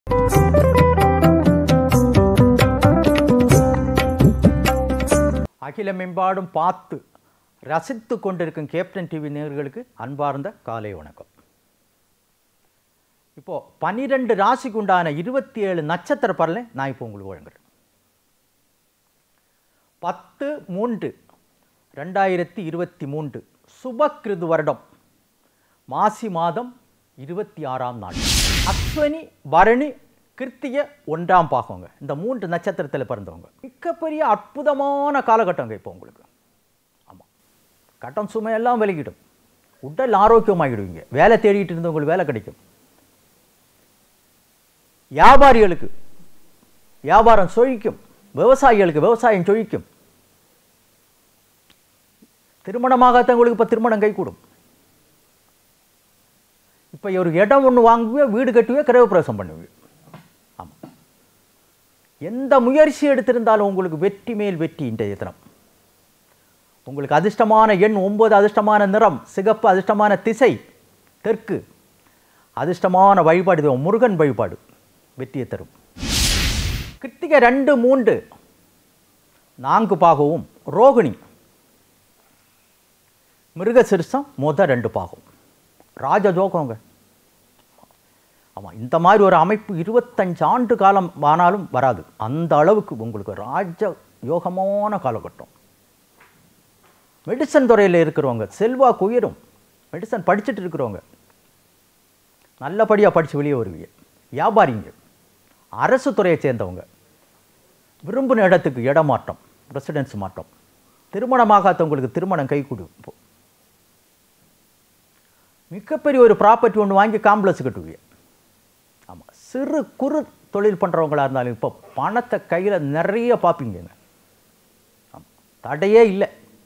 அகிலமெம்பாடும் பார்த்து ரசித்து கொண்டிருக்கும் கேப்டன் டிவி நேயர்களுக்கு அன்பார்ந்த காலை வணக்கம் இப்போ பனிரெண்டு ராசிக்கு உண்டான இருபத்தி ஏழு நட்சத்திர பரலை நான் இப்போ உங்களுக்கு வழங்குறேன் பத்து மூன்று ரெண்டாயிரத்தி இருபத்தி மூன்று சுபக்கிருது வருடம் மாசி மாதம் இருபத்தி ஆறாம் நாள் அஸ்வினி பரணி கிருத்திய ஒன்றாம் பாகங்க இந்த மூன்று நட்சத்திரத்தில் பிறந்தவங்க மிகப்பெரிய அற்புதமான காலகட்டங்க இப்போ உங்களுக்கு ஆமாம் கட்டம் சுமையெல்லாம் விலகிடும் உடல் ஆரோக்கியமாகிடுவீங்க வேலை தேடிட்டு இருந்தவங்களுக்கு வேலை கிடைக்கும் வியாபாரிகளுக்கு வியாபாரம் சொழிக்கும் விவசாயிகளுக்கு விவசாயம் சொழிக்கும் திருமணமாகாதவங்களுக்கு இப்போ திருமணம் கைகூடும் இப்போ ஒரு இடம் ஒன்று வாங்குவே வீடு கட்டுவே கிரகப்பிரவேசம் பண்ணுவீங்க ஆமாம் எந்த முயற்சி எடுத்திருந்தாலும் உங்களுக்கு வெற்றி மேல் வெற்றி இன்றைய தினம் உங்களுக்கு அதிர்ஷ்டமான எண் ஒன்பது அதிர்ஷ்டமான நிறம் சிகப்பு அதிர்ஷ்டமான திசை தெற்கு அதிர்ஷ்டமான வழிபாடு தெய்வம் முருகன் வழிபாடு வெற்றியை தரும் கிருத்திகை ரெண்டு மூன்று நான்கு பாகவும் ரோகிணி மிருகசிருஷம் முத ரெண்டு பாகம் ராஜஜோகங்க ஆமாம் இந்த மாதிரி ஒரு அமைப்பு இருபத்தஞ்சு ஆண்டு காலம் ஆனாலும் வராது அந்த அளவுக்கு உங்களுக்கு ராஜ யோகமான காலகட்டம் மெடிசன் துறையில் இருக்கிறவங்க செல்வாக்கு உயரும் மெடிசன் படிச்சுட்டு இருக்கிறவங்க நல்லபடியாக படித்து வெளியே வருவீங்க வியாபாரிங்க அரசு துறையை சேர்ந்தவங்க விரும்பின இடத்துக்கு இடமாற்றம் ரெசிடென்ஸ் மாற்றம் திருமணமாகாதவங்களுக்கு திருமணம் கை கொடுப்போம் மிகப்பெரிய ஒரு ப்ராப்பர்ட்டி ஒன்று வாங்கி காம்ப்ளெக்ஸ் கட்டுவீங்க ஆமாம் சிறு குறு தொழில் பண்ணுறவங்களா இருந்தாலும் இப்போ பணத்தை கையில் நிறைய பார்ப்பீங்கங்க ஆமாம் தடையே இல்லை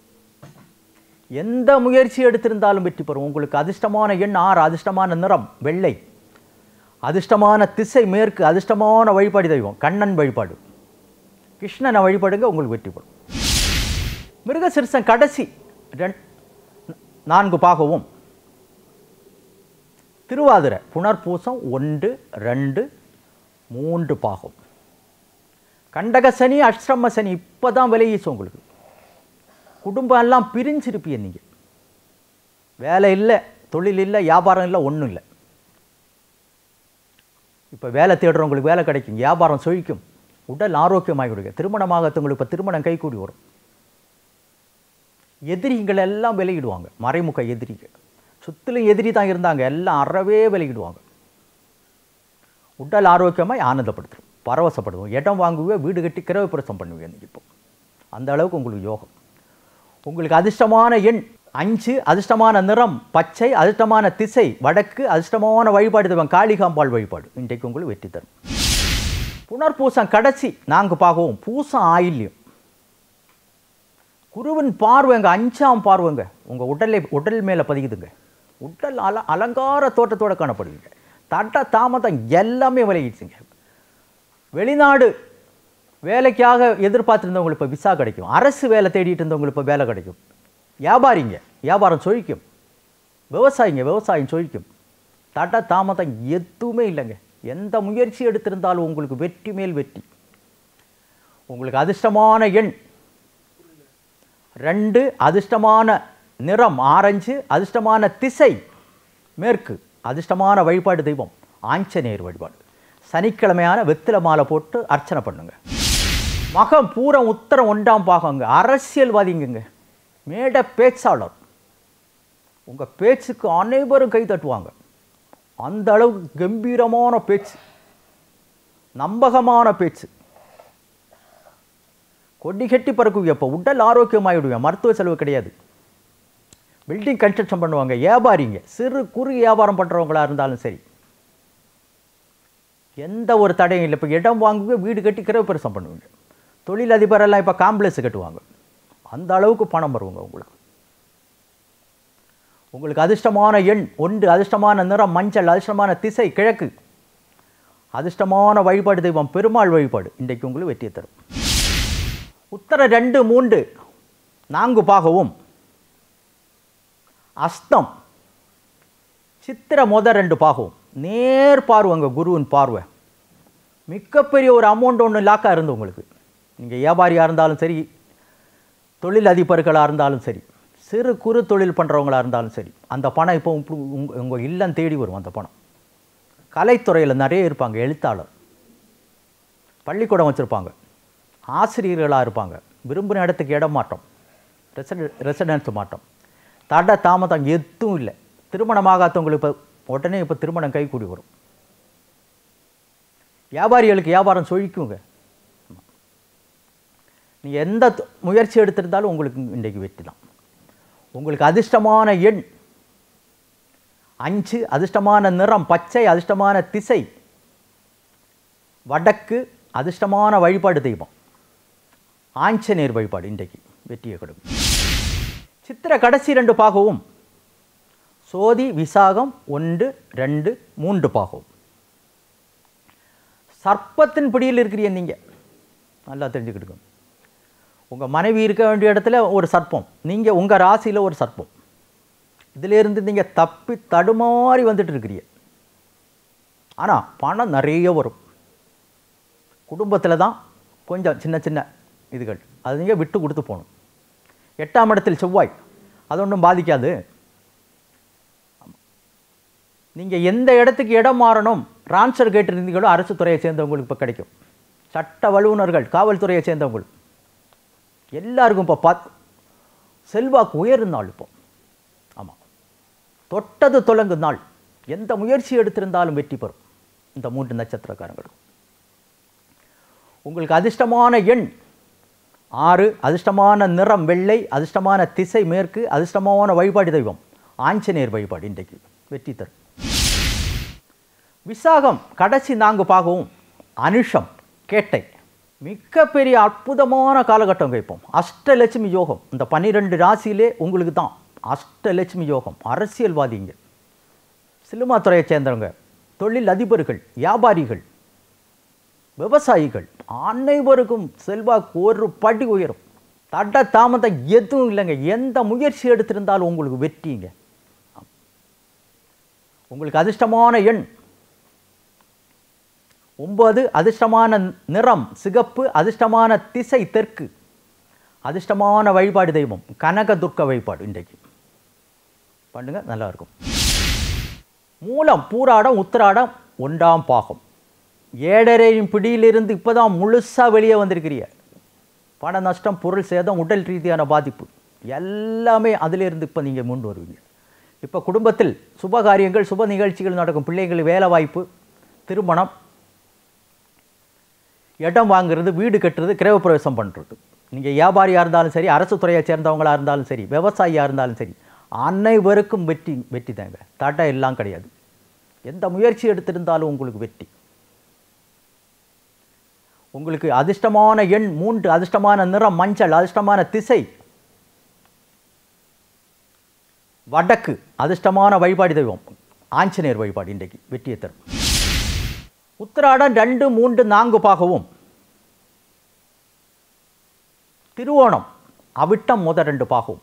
எந்த முயற்சி எடுத்திருந்தாலும் வெற்றி பெறும் உங்களுக்கு அதிர்ஷ்டமான எண் ஆறு அதிர்ஷ்டமான நிறம் வெள்ளை அதிர்ஷ்டமான திசை மேற்கு அதிர்ஷ்டமான வழிபாடு தெய்வம் கண்ணன் வழிபாடு கிருஷ்ணனை வழிபாடுங்க உங்களுக்கு வெற்றி பெறும் மிருகசிறுசன் கடைசி ரெண் நான்கு பாகவும் திருவாதிரை புனர்பூசம் ஒன்று ரெண்டு மூன்று பாகம் கண்டக சனி அஷ்டம சனி இப்போ தான் விலகிச்சு உங்களுக்கு குடும்பம் எல்லாம் பிரிஞ்சிருப்பீங்க நீங்கள் வேலை இல்லை தொழில் இல்லை வியாபாரம் இல்லை ஒன்றும் இல்லை இப்போ வேலை தேடுறவங்களுக்கு வேலை கிடைக்கும் வியாபாரம் சொழிக்கும் உடல் ஆரோக்கியமாகிவிடுங்க திருமணமாகத்தவங்களுக்கு இப்போ திருமணம் கைகூடி வரும் எதிரிகள் எல்லாம் விலகிடுவாங்க மறைமுக எதிரிகள் சுற்றிலும் எதிரி தான் இருந்தாங்க எல்லாம் அறவே விலகிடுவாங்க உடல் ஆரோக்கியமாக ஆனந்தப்படுத்தும் பரவசப்படுவோம் இடம் வாங்குவே வீடு கட்டி கிரக பிரசம் பண்ணுவீங்க நீங்கள் இப்போ அந்த அளவுக்கு உங்களுக்கு யோகம் உங்களுக்கு அதிர்ஷ்டமான எண் அஞ்சு அதிர்ஷ்டமான நிறம் பச்சை அதிர்ஷ்டமான திசை வடக்கு அதிர்ஷ்டமான வழிபாடு தெய்வம் காளிகாம்பாள் வழிபாடு இன்றைக்கு உங்களுக்கு வெற்றி தரும் புனர்பூசம் கடைசி நான்கு பாகவும் பூசம் ஆயில்யம் குருவின் பார்வைங்க அஞ்சாம் பார்வைங்க உங்கள் உடலை உடல் மேலே பதிக்குதுங்க உடல் அல அலங்கார தோட்டத்தோடு காணப்படுவீங்க தட்ட தாமதம் எல்லாமே விலகிடுச்சுங்க வெளிநாடு வேலைக்காக எதிர்பார்த்துருந்தவங்களுக்கு இப்போ விசா கிடைக்கும் அரசு வேலை தேடிட்டு இருந்தவங்களுக்கு இப்போ வேலை கிடைக்கும் வியாபாரிங்க வியாபாரம் சொழிக்கும் விவசாயிங்க விவசாயம் சொழிக்கும் தட்ட தாமதம் எதுவுமே இல்லைங்க எந்த முயற்சி எடுத்திருந்தாலும் உங்களுக்கு வெற்றி மேல் வெற்றி உங்களுக்கு அதிர்ஷ்டமான எண் ரெண்டு அதிர்ஷ்டமான நிறம் ஆரஞ்சு அதிர்ஷ்டமான திசை மேற்கு அதிர்ஷ்டமான வழிபாடு தெய்வம் ஆஞ்சநேயர் வழிபாடு சனிக்கிழமையான வெத்தில மாலை போட்டு அர்ச்சனை பண்ணுங்க மகம் பூரம் உத்தரம் ஒன்றாம் பாகங்க அரசியல்வாதிங்கங்க மேட பேச்சாளர் உங்கள் பேச்சுக்கு அனைவரும் கை தட்டுவாங்க அந்த அளவுக்கு கம்பீரமான பேச்சு நம்பகமான பேச்சு கொடி கட்டி பறக்குவீங்க இப்போ உடல் ஆரோக்கியமாகிடுவீங்க மருத்துவ செலவு கிடையாது பில்டிங் கன்ஸ்ட்ரக்ஷன் பண்ணுவாங்க வியாபாரிங்க சிறு குறு வியாபாரம் பண்ணுறவங்களா இருந்தாலும் சரி எந்த ஒரு தடையும் இல்லை இப்போ இடம் வாங்குவே வீடு கட்டி கிரகப்பிரசம் பண்ணுவீங்க தொழிலதிபரெல்லாம் இப்போ காம்ப்ளெக்ஸ் கட்டுவாங்க அந்த அளவுக்கு பணம் வருவாங்க உங்களுக்கு உங்களுக்கு அதிர்ஷ்டமான எண் ஒன்று அதிர்ஷ்டமான நிறம் மஞ்சள் அதிர்ஷ்டமான திசை கிழக்கு அதிர்ஷ்டமான வழிபாடு தெய்வம் பெருமாள் வழிபாடு இன்றைக்கு உங்களுக்கு வெற்றியை தரும் உத்தர ரெண்டு மூன்று நான்கு பாகவும் அஸ்தம் சித்திர முத ரெண்டு பாகவும் நேர் பார்வைங்க குருவின் பார்வை மிகப்பெரிய ஒரு அமௌண்ட் ஒன்று லாக்காக இருந்து உங்களுக்கு நீங்கள் வியாபாரியாக இருந்தாலும் சரி தொழில் அதிபர்களாக இருந்தாலும் சரி சிறு குறு தொழில் பண்ணுறவங்களா இருந்தாலும் சரி அந்த பணம் இப்போ உங்கள் உங்கள் இல்லம் தேடி வரும் அந்த பணம் கலைத்துறையில் நிறைய இருப்பாங்க எழுத்தாளர் பள்ளிக்கூடம் வச்சுருப்பாங்க ஆசிரியர்களாக இருப்பாங்க விரும்பின இடத்துக்கு இடம் மாற்றம் ரெசிடெ ரெசிடென்ஸ் மாற்றம் தட தாமதம் எதுவும் இல்லை திருமணமாகாதவங்களுக்கு இப்போ உடனே இப்போ திருமணம் கைகூடி வரும் வியாபாரிகளுக்கு வியாபாரம் சொழிக்குங்க நீங்கள் எந்த த- முயற்சி எடுத்திருந்தாலும் உங்களுக்கு இன்றைக்கு வெற்றி தான் உங்களுக்கு அதிர்ஷ்டமான எண் அஞ்சு அதிர்ஷ்டமான நிறம் பச்சை அதிர்ஷ்டமான திசை வடக்கு அதிர்ஷ்டமான வழிபாடு தெய்வம் ஆஞ்சநேயர் வழிபாடு இன்றைக்கு வெற்றியை கொடுக்கும் சித்திர கடைசி ரெண்டு பாகவும் சோதி விசாகம் ஒன்று ரெண்டு மூன்று பாகவும் சர்ப்பத்தின் பிடியில் இருக்கிறீங்க நீங்கள் நல்லா தெரிஞ்சுக்கிட்டுங்க உங்கள் மனைவி இருக்க வேண்டிய இடத்துல ஒரு சர்ப்பம் நீங்கள் உங்கள் ராசியில் ஒரு சர்ப்பம் இதிலேருந்து நீங்கள் தப்பி தடுமாறி வந்துட்டு இருக்கிறீங்க ஆனால் பணம் நிறைய வரும் குடும்பத்தில் தான் கொஞ்சம் சின்ன சின்ன இதுகள் அது நீங்கள் விட்டு கொடுத்து போகணும் எட்டாம் இடத்தில் செவ்வாய் அது ஒன்றும் பாதிக்காது நீங்கள் எந்த இடத்துக்கு இடம் மாறணும் ட்ரான்ஸ்ஃபர் கேட்டிருந்தீங்களோ அரசு துறையை சேர்ந்தவங்களுக்கு இப்போ கிடைக்கும் சட்ட வல்லுநர்கள் காவல்துறையை சேர்ந்தவங்கள் எல்லாருக்கும் இப்போ பாத் செல்வாக்கு உயரும் நாள் இப்போ ஆமாம் தொட்டது தொலங்கு நாள் எந்த முயற்சி எடுத்திருந்தாலும் வெற்றி பெறும் இந்த மூன்று நட்சத்திரக்காரங்களுக்கும் உங்களுக்கு அதிர்ஷ்டமான எண் ஆறு அதிர்ஷ்டமான நிறம் வெள்ளை அதிர்ஷ்டமான திசை மேற்கு அதிர்ஷ்டமான வழிபாடு தெய்வம் ஆஞ்சநேயர் வழிபாடு இன்றைக்கு வெற்றி தரும் விசாகம் கடைசி நான்கு பாகவும் அனுஷம் கேட்டை மிகப்பெரிய அற்புதமான காலகட்டம் வைப்போம் அஷ்டலட்சுமி யோகம் இந்த பன்னிரெண்டு ராசியிலே உங்களுக்கு தான் அஷ்டலட்சுமி யோகம் அரசியல்வாதிங்க சினிமா துறையை சேர்ந்தவங்க தொழில் அதிபர்கள் வியாபாரிகள் விவசாயிகள் அனைவருக்கும் செல்வாக்கு ஒரு படி உயரும் தட்ட தாமதம் எதுவும் இல்லைங்க எந்த முயற்சி எடுத்திருந்தாலும் உங்களுக்கு வெற்றிங்க உங்களுக்கு அதிர்ஷ்டமான எண் ஒன்பது அதிர்ஷ்டமான நிறம் சிகப்பு அதிர்ஷ்டமான திசை தெற்கு அதிர்ஷ்டமான வழிபாடு தெய்வம் கனக துர்க்க வழிபாடு இன்றைக்கு பண்ணுங்க நல்லா இருக்கும் மூலம் பூராடம் உத்திராடம் ஒன்றாம் பாகம் ஏழரையின் பிடியிலிருந்து இப்போ தான் முழுசாக வெளியே வந்திருக்கிறீங்க பண நஷ்டம் பொருள் சேதம் உடல் ரீதியான பாதிப்பு எல்லாமே அதிலிருந்து இப்போ நீங்கள் முன் வருவீங்க இப்போ குடும்பத்தில் சுப காரியங்கள் சுப நிகழ்ச்சிகள் நடக்கும் பிள்ளைகள் வேலை வாய்ப்பு திருமணம் இடம் வாங்குறது வீடு கட்டுறது கிரகப்பிரவேசம் பண்ணுறது நீங்கள் வியாபாரியாக இருந்தாலும் சரி அரசு துறையை சேர்ந்தவங்களாக இருந்தாலும் சரி விவசாயியாக இருந்தாலும் சரி அனைவருக்கும் வெற்றி வெற்றி தாங்க தடை எல்லாம் கிடையாது எந்த முயற்சி எடுத்திருந்தாலும் உங்களுக்கு வெற்றி உங்களுக்கு அதிர்ஷ்டமான எண் மூன்று அதிர்ஷ்டமான நிறம் மஞ்சள் அதிர்ஷ்டமான திசை வடக்கு அதிர்ஷ்டமான வழிபாடு தெய்வம் ஆஞ்சநேயர் வழிபாடு இன்றைக்கு வெற்றியை தரும் உத்திராடம் ரெண்டு மூன்று நான்கு பாகவும் திருவோணம் அவிட்டம் முத ரெண்டு பாகவும்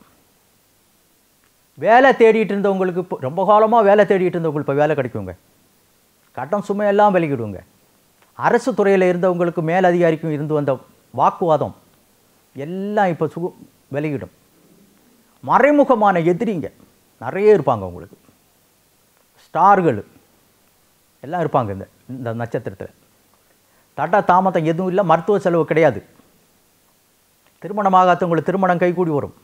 வேலை தேடிட்டு இருந்தவங்களுக்கு இப்போ ரொம்ப காலமாக வேலை தேடிட்டு இருந்தவங்களுக்கு இப்போ வேலை கிடைக்குங்க கட்டம் சுமையெல்லாம் விலகிடுங்க அரசு துறையில் இருந்தவங்களுக்கு மேல் அதிகாரிக்கும் இருந்து வந்த வாக்குவாதம் எல்லாம் இப்போ சு விலகிடும் மறைமுகமான எதிரிங்க நிறைய இருப்பாங்க உங்களுக்கு ஸ்டார்கள் எல்லாம் இருப்பாங்க இந்த இந்த நட்சத்திரத்தில் தட்டா தாமதம் எதுவும் இல்லை மருத்துவ செலவு கிடையாது திருமணமாகாதவங்களுக்கு திருமணம் கைகூடி வரும்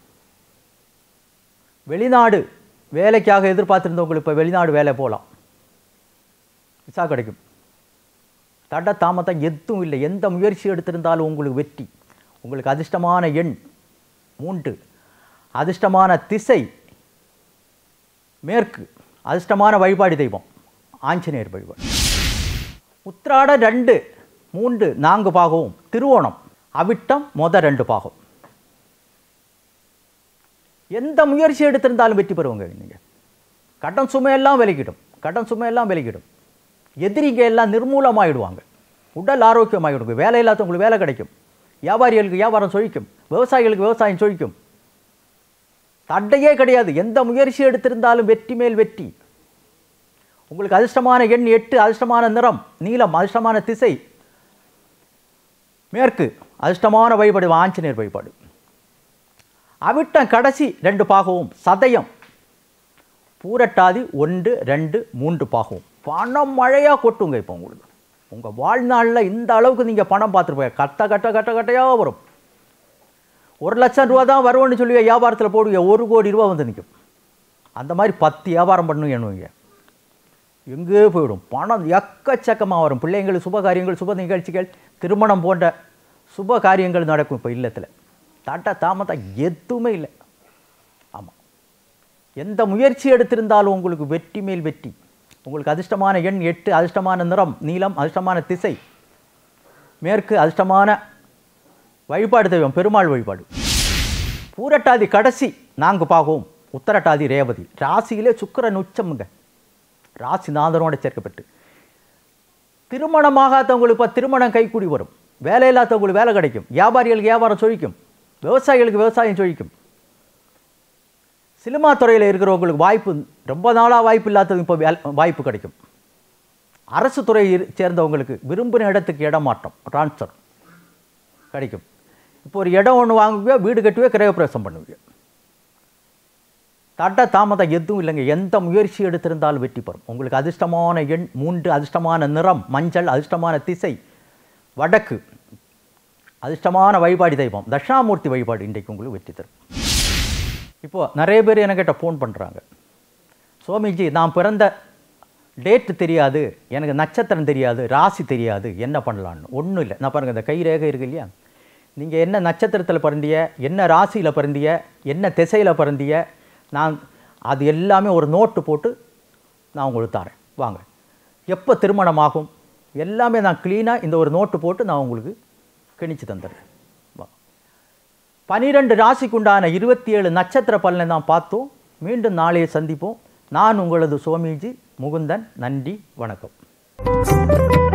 வெளிநாடு வேலைக்காக எதிர்பார்த்துருந்தவங்களுக்கு இப்போ வெளிநாடு வேலை போகலாம் விசா கிடைக்கும் தட தாமதம் எதுவும் இல்லை எந்த முயற்சி எடுத்திருந்தாலும் உங்களுக்கு வெற்றி உங்களுக்கு அதிர்ஷ்டமான எண் மூன்று அதிர்ஷ்டமான திசை மேற்கு அதிர்ஷ்டமான வழிபாடு தெய்வம் ஆஞ்சநேயர் வழிபாடு உத்திராட ரெண்டு மூன்று நான்கு பாகவும் திருவோணம் அவிட்டம் மொத ரெண்டு பாகம் எந்த முயற்சி எடுத்திருந்தாலும் வெற்றி பெறுவாங்க நீங்கள் கடன் சுமையெல்லாம் விலகிடும் கடன் சுமையெல்லாம் விலகிடும் எதிரிங்க எல்லாம் நிர்மூலமாயிடுவாங்க உடல் ஆரோக்கியமாகிடுங்க வேலை இல்லாதவங்களுக்கு வேலை கிடைக்கும் வியாபாரிகளுக்கு வியாபாரம் சொழிக்கும் விவசாயிகளுக்கு விவசாயம் சொழிக்கும் தடையே கிடையாது எந்த முயற்சி எடுத்திருந்தாலும் வெற்றி மேல் வெற்றி உங்களுக்கு அதிர்ஷ்டமான எண் எட்டு அதிர்ஷ்டமான நிறம் நீலம் அதிர்ஷ்டமான திசை மேற்கு அதிர்ஷ்டமான வழிபாடு ஆஞ்சநேயர் வழிபாடு அவிட்டம் கடைசி ரெண்டு பாகவும் சதயம் பூரட்டாதி ஒன்று ரெண்டு மூன்று பாகவும் பணம் மழையாக கொட்டுங்க இப்போ உங்களுக்கு உங்கள் வாழ்நாளில் இந்த அளவுக்கு நீங்கள் பணம் பார்த்துருப்பீங்க கட்ட கட்ட கட்ட கட்டையாக வரும் ஒரு லட்சம் ரூபா தான் வருவோன்னு சொல்லி வியாபாரத்தில் போடுவீங்க ஒரு கோடி ரூபா வந்து நிற்கும் அந்த மாதிரி பத்து வியாபாரம் பண்ணும் எண்ணுவீங்க எங்கே போயிடும் பணம் எக்கச்சக்கமாக வரும் பிள்ளைங்களுக்கு சுப காரியங்கள் சுப நிகழ்ச்சிகள் திருமணம் போன்ற சுப காரியங்கள் நடக்கும் இப்போ இல்லத்தில் தட்ட தாமதம் எதுவுமே இல்லை ஆமாம் எந்த முயற்சி எடுத்திருந்தாலும் உங்களுக்கு வெற்றி மேல் வெற்றி உங்களுக்கு அதிர்ஷ்டமான எண் எட்டு அதிர்ஷ்டமான நிறம் நீலம் அதிர்ஷ்டமான திசை மேற்கு அதிர்ஷ்டமான வழிபாடு தெய்வம் பெருமாள் வழிபாடு பூரட்டாதி கடைசி நான்கு பாகவும் உத்தரட்டாதி ரேவதி ராசியிலே சுக்கிரன் உச்சமுங்க ராசிநாதனோட சேர்க்கப்பட்டு திருமணமாகாதவங்களுக்கு இப்போ திருமணம் கைக்கூடி வரும் வேலை இல்லாதவங்களுக்கு வேலை கிடைக்கும் வியாபாரிகளுக்கு வியாபாரம் சொழிக்கும் விவசாயிகளுக்கு விவசாயம் சொழிக்கும் சினிமா துறையில் இருக்கிறவங்களுக்கு வாய்ப்பு ரொம்ப நாளாக வாய்ப்பு இல்லாதது இப்போ வேலை வாய்ப்பு கிடைக்கும் அரசு துறையை இரு- சேர்ந்தவங்களுக்கு விரும்பின இடத்துக்கு இடமாற்றம் ட்ரான்ஸ்ஃபர் கிடைக்கும் இப்போ ஒரு இடம் ஒன்று வாங்குவீங்க வீடு கட்டுவே கிரகப்பிரவேசம் பண்ணுவீங்க தட்ட தாமதம் எதுவும் இல்லைங்க எந்த முயற்சி எடுத்திருந்தாலும் வெற்றி பெறும் உங்களுக்கு அதிர்ஷ்டமான எண் மூன்று அதிர்ஷ்டமான நிறம் மஞ்சள் அதிர்ஷ்டமான திசை வடக்கு அதிர்ஷ்டமான வழிபாடு தெய்வம் தட்சிணாமூர்த்தி வழிபாடு இன்றைக்கு உங்களுக்கு வெற்றி தரும் இப்போது நிறைய பேர் என்கிட்ட ஃபோன் பண்ணுறாங்க சுவாமிஜி நான் பிறந்த டேட்டு தெரியாது எனக்கு நட்சத்திரம் தெரியாது ராசி தெரியாது என்ன பண்ணலான்னு ஒன்றும் இல்லை நான் பாருங்கள் இந்த கை ரேகை இருக்கு இல்லையா நீங்கள் என்ன நட்சத்திரத்தில் பிறந்திய என்ன ராசியில் பிறந்திய என்ன திசையில் பிறந்திய நான் அது எல்லாமே ஒரு நோட்டு போட்டு நான் உங்களுக்கு தரேன் வாங்க எப்போ திருமணமாகும் எல்லாமே நான் க்ளீனாக இந்த ஒரு நோட்டு போட்டு நான் உங்களுக்கு கணிச்சு தந்துடுறேன் வா பனிரெண்டு ராசிக்குண்டான இருபத்தி ஏழு நட்சத்திர பலனை தான் பார்த்தோம் மீண்டும் நாளைய சந்திப்போம் நான் உங்களது சுவாமிஜி முகுந்தன் நன்றி வணக்கம்